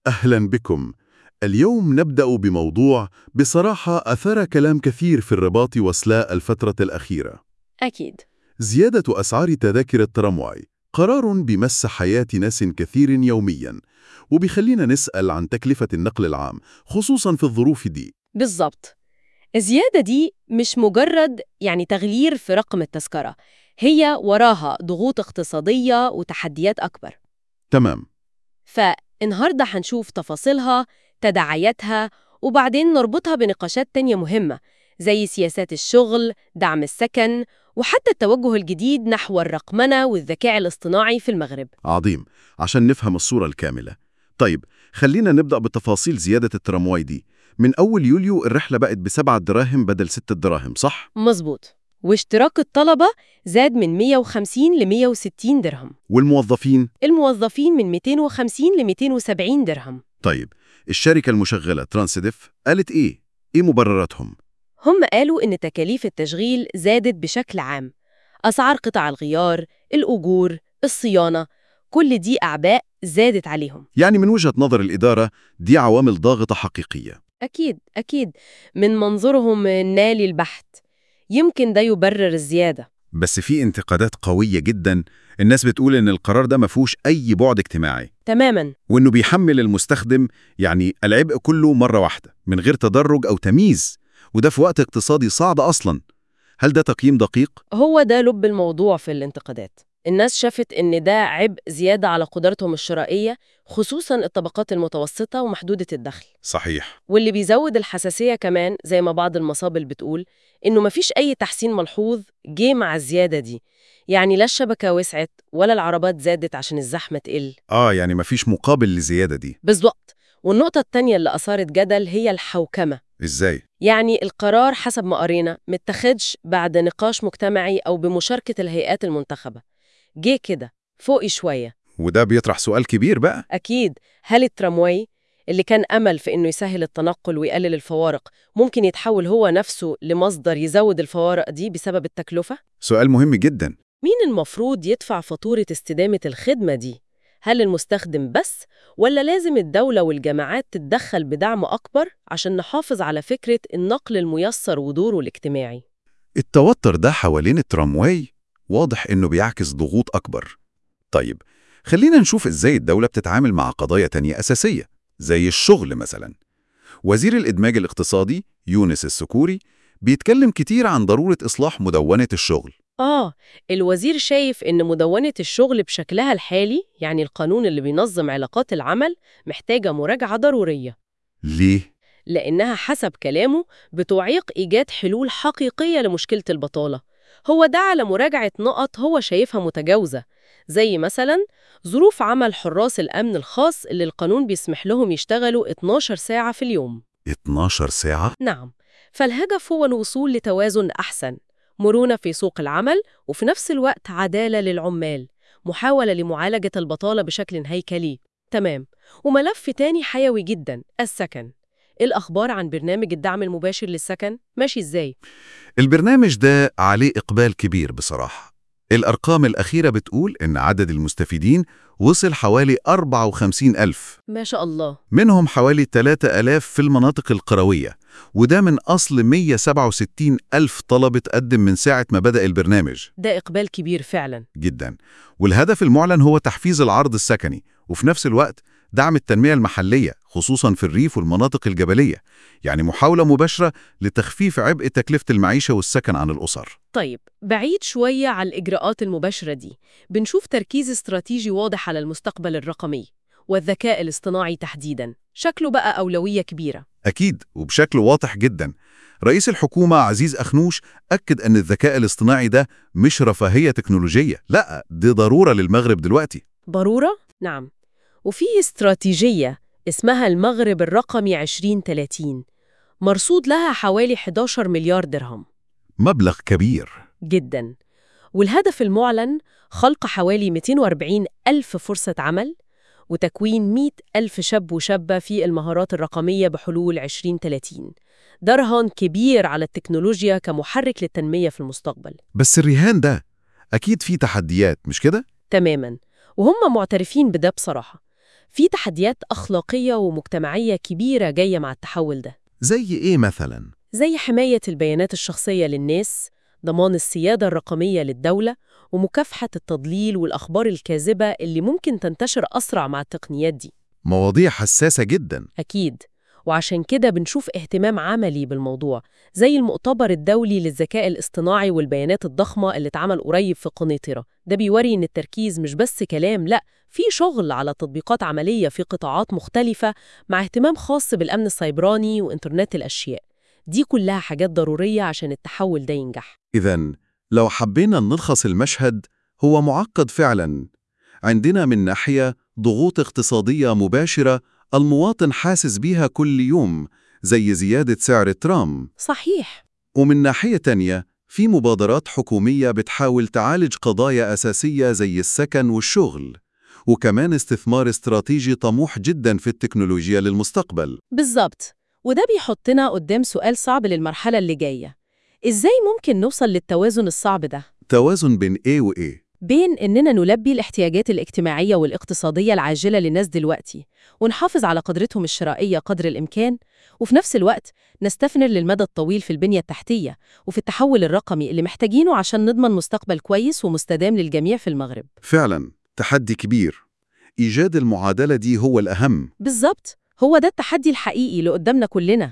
أهلا بكم. اليوم نبدأ بموضوع بصراحة أثار كلام كثير في الرباط وسلاء الفترة الأخيرة. أكيد زيادة أسعار تذاكر الترامواي قرار بمس حياة ناس كثير يومياً وبيخلينا نسأل عن تكلفة النقل العام خصوصاً في الظروف دي بالظبط الزيادة دي مش مجرد يعني تغيير في رقم التذكرة هي وراها ضغوط اقتصادية وتحديات أكبر تمام فالنهاردة هنشوف تفاصيلها تداعياتها وبعدين نربطها بنقاشات تانية مهمة زي سياسات الشغل، دعم السكن، وحتى التوجه الجديد نحو الرقمنة والذكاء الاصطناعي في المغرب عظيم عشان نفهم الصورة الكاملة طيب خلينا نبدأ بتفاصيل زيادة الترامواي دي من أول يوليو الرحلة بقت بسبعة دراهم بدل ستة دراهم صح؟ مظبوط واشتراك الطلبة زاد من 150 ل 160 درهم والموظفين؟ الموظفين من 250 ل 270 درهم طيب الشركة المشغلة ترانسيديف قالت إيه؟ إيه مبرراتهم؟ هم قالوا إن تكاليف التشغيل زادت بشكل عام أسعار قطع الغيار، الأجور، الصيانة كل دي أعباء زادت عليهم يعني من وجهة نظر الإدارة دي عوامل ضاغطة حقيقية أكيد أكيد من منظورهم النالي البحت يمكن ده يبرر الزيادة بس في انتقادات قوية جدا الناس بتقول إن القرار ده ما فيهوش أي بعد اجتماعي تماماً وإنه بيحمل المستخدم يعني العبء كله مرة واحدة من غير تدرج أو تمييز وده في وقت اقتصادي صعب أصلا هل ده تقييم دقيق؟ هو ده لب الموضوع في الانتقادات الناس شافت إن ده عبء زيادة على قدرتهم الشرائية خصوصاً الطبقات المتوسطة ومحدودة الدخل صحيح واللي بيزود الحساسية كمان زي ما بعض المصابل بتقول إنه مفيش أي تحسين ملحوظ جه مع الزيادة دي يعني لا الشبكة وسعت ولا العربات زادت عشان الزحمة تقل آه يعني ما فيش مقابل للزيادة دي بالظبط والنقطة التانية اللي أثارت جدل هي الحوكمة إزاي؟ يعني القرار حسب ما قرينا متخدش بعد نقاش مجتمعي أو بمشاركة الهيئات المنتخبة جه كده فوقي شوية وده بيطرح سؤال كبير بقى أكيد هل الترامواي اللي كان أمل في إنه يسهل التنقل ويقلل الفوارق ممكن يتحول هو نفسه لمصدر يزود الفوارق دي بسبب التكلفة؟ سؤال مهم جدا مين المفروض يدفع فاتورة استدامة الخدمة دي؟ هل المستخدم بس ولا لازم الدولة والجامعات تتدخل بدعم أكبر عشان نحافظ على فكرة النقل الميسر ودوره الاجتماعي؟ التوتر ده حوالين الترامواي واضح إنه بيعكس ضغوط أكبر طيب خلينا نشوف إزاي الدولة بتتعامل مع قضايا تانية أساسية زي الشغل مثلا وزير الإدماج الاقتصادي يونس السكوري بيتكلم كتير عن ضرورة إصلاح مدونة الشغل آه الوزير شايف إن مدونة الشغل بشكلها الحالي يعني القانون اللي بينظم علاقات العمل محتاجة مراجعة ضرورية ليه؟ لأنها حسب كلامه بتعيق إيجاد حلول حقيقية لمشكلة البطالة هو دعا على مراجعة نقط هو شايفها متجاوزة زي مثلا ظروف عمل حراس الأمن الخاص اللي القانون بيسمح لهم يشتغلوا 12 ساعة في اليوم 12 ساعة؟ نعم فالهدف هو الوصول لتوازن أحسن مرونة في سوق العمل وفي نفس الوقت عدالة للعمال محاولة لمعالجة البطالة بشكل هيكلي تمام وملف تاني حيوي جدا السكن الأخبار عن برنامج الدعم المباشر للسكن ماشي إزاي؟ البرنامج ده عليه إقبال كبير بصراحة الأرقام الأخيرة بتقول إن عدد المستفيدين وصل حوالي 54 ألف ما شاء الله منهم حوالي 3000 في المناطق القروية وده من أصل 167 ألف طلب اتقدم من ساعة ما بدأ البرنامج ده إقبال كبير فعلا جدا والهدف المعلن هو تحفيز العرض السكني وفي نفس الوقت دعم التنمية المحلية خصوصا في الريف والمناطق الجبلية يعني محاولة مباشرة لتخفيف عبء تكلفة المعيشة والسكن عن الأسر طيب بعيد شوية على الإجراءات المباشرة دي بنشوف تركيز استراتيجي واضح على المستقبل الرقمي والذكاء الاصطناعي تحديداً شكله بقى أولوية كبيرة أكيد وبشكل واضح جدا رئيس الحكومة عزيز أخنوش أكد أن الذكاء الاصطناعي ده مش رفاهية تكنولوجية لا دي ضرورة للمغرب دلوقتي ضرورة؟ نعم وفي استراتيجية اسمها المغرب الرقمي 2030 مرصود لها حوالي 11 مليار درهم مبلغ كبير جدا والهدف المعلن خلق حوالي 240 ألف فرصة عمل وتكوين 100 ألف شاب وشابة في المهارات الرقمية بحلول 2030 ده رهان كبير على التكنولوجيا كمحرك للتنمية في المستقبل بس الرهان ده أكيد فيه تحديات مش كده؟ تماما وهم معترفين بده بصراحة في تحديات أخلاقية ومجتمعية كبيرة جاية مع التحول ده زي إيه مثلاً؟ زي حماية البيانات الشخصية للناس، ضمان السيادة الرقمية للدولة، ومكافحة التضليل والأخبار الكاذبة اللي ممكن تنتشر أسرع مع التقنيات دي. مواضيع حساسة جداً أكيد، وعشان كده بنشوف اهتمام عملي بالموضوع، زي المؤتمر الدولي للذكاء الاصطناعي والبيانات الضخمة اللي اتعمل قريب في قنيطرة. ده بيوري إن التركيز مش بس كلام، لأ، في شغل على تطبيقات عملية في قطاعات مختلفة مع اهتمام خاص بالأمن السيبراني وإنترنت الأشياء. دي كلها حاجات ضرورية عشان التحول ده ينجح. إذا لو حبينا نلخص المشهد هو معقد فعلاً عندنا من ناحية ضغوط اقتصادية مباشرة المواطن حاسس بيها كل يوم زي زيادة سعر الترام صحيح ومن ناحية تانية في مبادرات حكومية بتحاول تعالج قضايا أساسية زي السكن والشغل وكمان استثمار استراتيجي طموح جدا في التكنولوجيا للمستقبل بالظبط وده بيحطنا قدام سؤال صعب للمرحلة اللي جاية إزاي ممكن نوصل للتوازن الصعب ده؟ توازن بين إيه وإيه بين إننا نلبي الاحتياجات الاجتماعية والاقتصادية العاجلة للناس دلوقتي ونحافظ على قدرتهم الشرائية قدر الإمكان وفي نفس الوقت نستثمر للمدى الطويل في البنية التحتية وفي التحول الرقمي اللي محتاجينه عشان نضمن مستقبل كويس ومستدام للجميع في المغرب فعلا تحدي كبير إيجاد المعادلة دي هو الأهم بالظبط هو ده التحدي الحقيقي اللي قدامنا كلنا